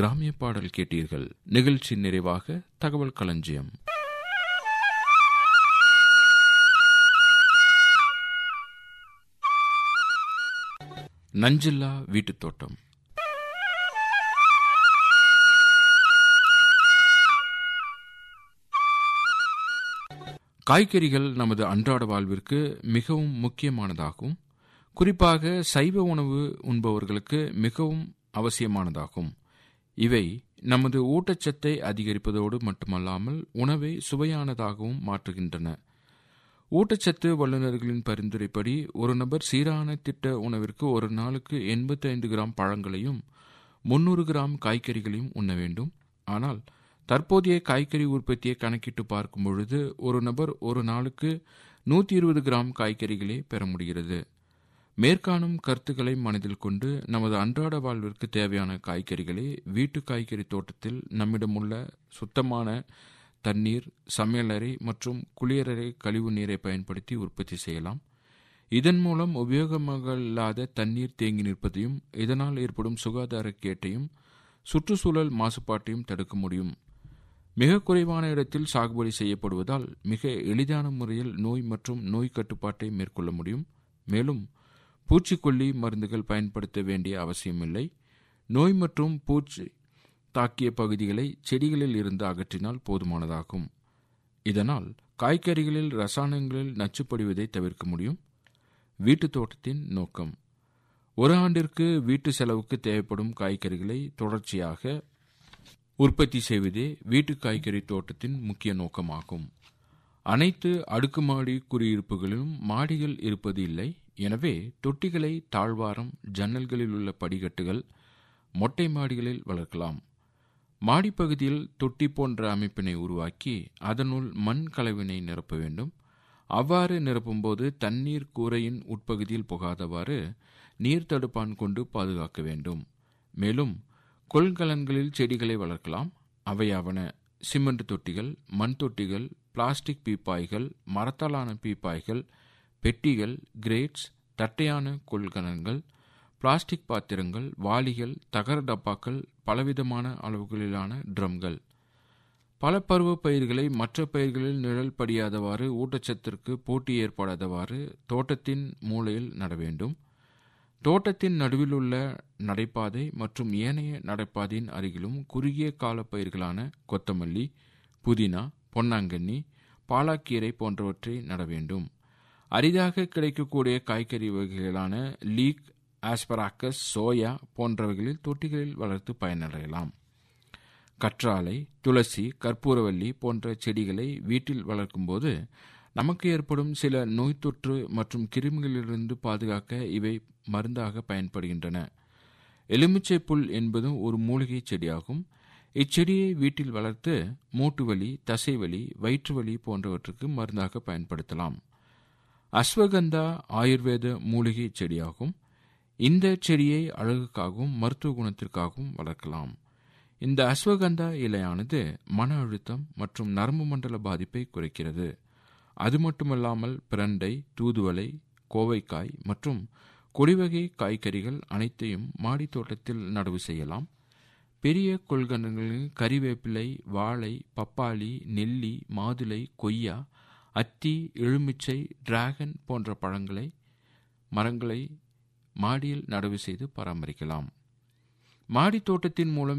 கிராமிய பாடல் கேட்டீர்கள் நிகழ்ச்சி நிறைவாக தகவல் களஞ்சியம் நஞ்சில்லா வீட்டுத் தோட்டம் காய்கறிகள் நமது அன்றாட வாழ்விற்கு மிகவும் முக்கியமானதாகும் குறிப்பாக சைவ உணவு உண்பவர்களுக்கு மிகவும் அவசியமானதாகும் இவை நமது ஊட்டச்சத்தை அதிகரிப்பதோடு மட்டுமல்லாமல் உணவை சுவையானதாகவும் மாற்றுகின்றன ஊட்டச்சத்து வல்லுநர்களின் பரிந்துரைப்படி ஒரு நபர் சீரான திட்ட உணவிற்கு ஒரு நாளுக்கு 85 கிராம் பழங்களையும் முன்னூறு கிராம் காய்கறிகளையும் உண்ண வேண்டும் ஆனால் தற்போதைய காய்கறி உற்பத்தியை கணக்கிட்டு பார்க்கும் பொழுது ஒரு நபர் ஒரு நாளுக்கு நூற்றி இருபது கிராம் காய்கறிகளே பெற முடிகிறது மேற்காணும் கருத்துக்களை மனதில் கொண்டு நமது அன்றாட வாழ்விற்கு தேவையான காய்கறிகளை வீட்டு காய்கறி தோட்டத்தில் நம்மிடமுள்ள சுத்தமான தண்ணீர் சமையலறை மற்றும் குளியலறை கழிவு நீரை பயன்படுத்தி உற்பத்தி செய்யலாம் இதன் மூலம் உபயோகமாக இல்லாத தண்ணீர் தேங்கி நிற்பதையும் இதனால் ஏற்படும் சுகாதார கேட்டையும் சுற்றுச்சூழல் மாசுபாட்டையும் தடுக்க முடியும் மிக குறைவான இடத்தில் சாகுபடி செய்யப்படுவதால் மிக எளிதான முறையில் நோய் மற்றும் நோய் கட்டுப்பாட்டை மேற்கொள்ள முடியும் மேலும் பூச்சிக்கொல்லி மருந்துகள் பயன்படுத்த வேண்டிய அவசியமில்லை நோய் மற்றும் பூச்சி தாக்கிய பகுதிகளை செடிகளில் இருந்து அகற்றினால் போதுமானதாகும் இதனால் காய்கறிகளில் ரசாயனங்களில் நச்சுப்படுவதை தவிர்க்க முடியும் வீட்டுத் தோட்டத்தின் நோக்கம் ஒரு ஆண்டிற்கு வீட்டு செலவுக்கு தேவைப்படும் காய்கறிகளை தொடர்ச்சியாக உற்பத்தி செய்வதே வீட்டு காய்கறி தோட்டத்தின் முக்கிய நோக்கமாகும் அனைத்து அடுக்குமாடி குடியிருப்புகளிலும் மாடிகள் இருப்பது இல்லை எனவே தொட்டிகளை தாழ்வாரம் ஜன்னல்களில் உள்ள படிக்கட்டுகள் மொட்டை மாடிகளில் வளர்க்கலாம் மாடிப்பகுதியில் தொட்டி போன்ற அமைப்பினை உருவாக்கி அதனுள் மண் கலவினை நிரப்ப வேண்டும் அவ்வாறு நிரப்பும்போது தண்ணீர் கூரையின் உட்பகுதியில் புகாதவாறு நீர் தடுப்பான் கொண்டு பாதுகாக்க வேண்டும் மேலும் கொள்கலன்களில் செடிகளை வளர்க்கலாம் அவையாவன சிமெண்ட் தொட்டிகள் மண் தொட்டிகள் பிளாஸ்டிக் பீப்பாய்கள் மரத்தாலான பீப்பாய்கள் பெட்டிகள் கிரேட்ஸ் தட்டையான கொள்கலன்கள் பிளாஸ்டிக் பாத்திரங்கள் வாளிகள் தகர டப்பாக்கள் பலவிதமான அளவுகளிலான ட்ரம்கள் பல பருவ பயிர்களை மற்ற பயிர்களில் நிழல் படியாதவாறு ஊட்டச்சத்திற்கு போட்டி ஏற்படாதவாறு தோட்டத்தின் மூலையில் நட வேண்டும் தோட்டத்தின் நடுவில் உள்ள நடைபாதை மற்றும் ஏனைய நடைபாதையின் அருகிலும் குறுகிய கால பயிர்களான கொத்தமல்லி புதினா பொன்னாங்கண்ணி பாலாக்கீரை போன்றவற்றை நட வேண்டும் அரிதாக கிடைக்கக்கூடிய காய்கறி வகைகளான லீக் ஆஸ்பராக்கஸ் சோயா போன்றவைகளில் தொட்டிகளில் வளர்த்து பயனடையலாம் கற்றாழை துளசி கற்பூரவல்லி போன்ற செடிகளை வீட்டில் வளர்க்கும்போது நமக்கு ஏற்படும் சில நோய் தொற்று மற்றும் கிருமிகளிலிருந்து பாதுகாக்க இவை மருந்தாக பயன்படுகின்றன எலுமிச்சை புல் என்பதும் ஒரு மூலிகை செடியாகும் இச்செடியை வீட்டில் வளர்த்து மூட்டு வலி தசைவலி வயிற்று வலி போன்றவற்றுக்கு மருந்தாக பயன்படுத்தலாம் அஸ்வகந்தா ஆயுர்வேத மூலிகை செடியாகும் இந்த செடியை அழகுக்காகவும் மருத்துவ குணத்திற்காகவும் வளர்க்கலாம் இந்த அஸ்வகந்தா இலையானது மன அழுத்தம் மற்றும் நரம்பு மண்டல பாதிப்பை குறைக்கிறது அது மட்டுமல்லாமல் பிரண்டை தூதுவளை கோவைக்காய் மற்றும் கொடிவகை காய்கறிகள் அனைத்தையும் மாடி தோட்டத்தில் நடவு செய்யலாம் பெரிய கொள்கலன்களில் கறிவேப்பிலை வாழை பப்பாளி நெல்லி மாதுளை கொய்யா அத்தி எலுமிச்சை டிராகன் போன்ற பழங்களை மரங்களை மாடியில் நடவு செய்து பராமரிக்கலாம் மாடி தோட்டத்தின் மூலம்